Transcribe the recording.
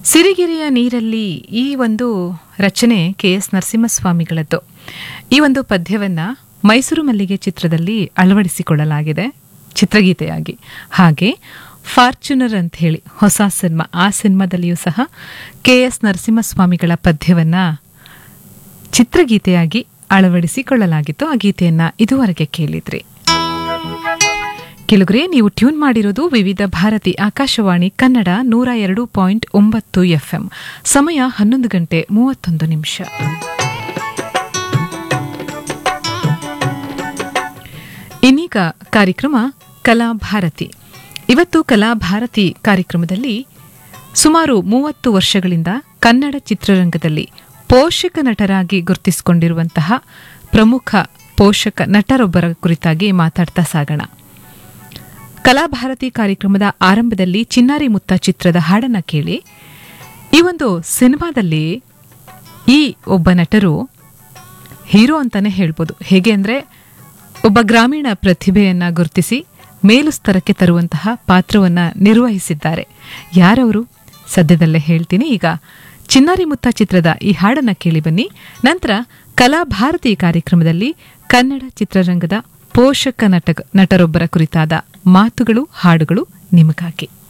ಸಿರಿಗೆರೆಯ ನೀರಲ್ಲಿ ಈ ಒಂದು ರಚನೆ ಕೆ ಎಸ್ ನರಸಿಂಹಸ್ವಾಮಿಗಳದ್ದು ಈ ಒಂದು ಪದ್ಯವನ್ನ ಮೈಸೂರು ಮಲ್ಲಿಗೆ ಚಿತ್ರದಲ್ಲಿ ಅಳವಡಿಸಿಕೊಳ್ಳಲಾಗಿದೆ ಚಿತ್ರಗೀತೆಯಾಗಿ ಹಾಗೆ ಫಾರ್ಚುನರ್ ಅಂತ ಹೇಳಿ ಹೊಸ ಸಿನಿಮಾ ಆ ಸಿನಿಮಾದಲ್ಲಿಯೂ ಸಹ ಕೆ ಎಸ್ ನರಸಿಂಹಸ್ವಾಮಿಗಳ ಪದ್ಯವನ್ನ ಚಿತ್ರಗೀತೆಯಾಗಿ ಅಳವಡಿಸಿಕೊಳ್ಳಲಾಗಿತ್ತು ಆ ಗೀತೆಯನ್ನ ಇದುವರೆಗೆ ಕೇಳಿದ್ರಿ ಕೆಲುಗ್ರೆ ನೀವು ಟ್ಯೂನ್ ಮಾಡಿರೋದು ವಿವಿಧ ಭಾರತಿ ಆಕಾಶವಾಣಿ ಕನ್ನಡ ನೂರ ಎರಡು ಪಾಯಿಂಟ್ ಒಂಬತ್ತು ಎಫ್ಎಂ ಸಮಯ ಹನ್ನೊಂದು ಗಂಟೆ ಮೂವತ್ತೊಂದು ನಿಮಿಷ ಇನ್ನೀಗ ಕಾರ್ಯಕ್ರಮ ಕಲಾಭಾರತಿ ಇವತ್ತು ಕಲಾಭಾರತಿ ಕಾರ್ಯಕ್ರಮದಲ್ಲಿ ಸುಮಾರು ಮೂವತ್ತು ವರ್ಷಗಳಿಂದ ಕನ್ನಡ ಚಿತ್ರರಂಗದಲ್ಲಿ ಪೋಷಕ ನಟರಾಗಿ ಗುರುತಿಸಿಕೊಂಡಿರುವಂತಹ ಪ್ರಮುಖ ಪೋಷಕ ನಟರೊಬ್ಬರ ಕುರಿತಾಗಿ ಮಾತಾಡ್ತಾ ಸಾಗೋಣ ಕಲಾಭಾರತಿ ಕಾರ್ಯಕ್ರಮದ ಆರಂಭದಲ್ಲಿ ಚಿನ್ನಾರಿ ಮುತ್ತ ಚಿತ್ರದ ಹಾಡನ್ನ ಕೇಳಿ ಈ ಒಂದು ಸಿನಿಮಾದಲ್ಲಿ ಈ ಒಬ್ಬ ನಟರು ಹೀರೋ ಅಂತಾನೆ ಹೇಳ್ಬೋದು ಹೇಗೆ ಅಂದ್ರೆ ಒಬ್ಬ ಗ್ರಾಮೀಣ ಪ್ರತಿಭೆಯನ್ನ ಗುರುತಿಸಿ ಮೇಲು ಸ್ತರಕ್ಕೆ ತರುವಂತಹ ಪಾತ್ರವನ್ನ ನಿರ್ವಹಿಸಿದ್ದಾರೆ ಯಾರವರು ಸದ್ಯದಲ್ಲೇ ಹೇಳ್ತೀನಿ ಈಗ ಚಿನ್ನಾರಿ ಮುತ್ತ ಚಿತ್ರದ ಈ ಹಾಡನ್ನ ಕೇಳಿ ಬನ್ನಿ ನಂತರ ಕಲಾಭಾರತಿ ಕಾರ್ಯಕ್ರಮದಲ್ಲಿ ಕನ್ನಡ ಚಿತ್ರರಂಗದ ಪೋಷಕ ನಟ ನಟರೊಬ್ಬರ ಕುರಿತಾದ ಮಾತುಗಳು ಹಾಡುಗಳು ನಿಮಗಾಗಿ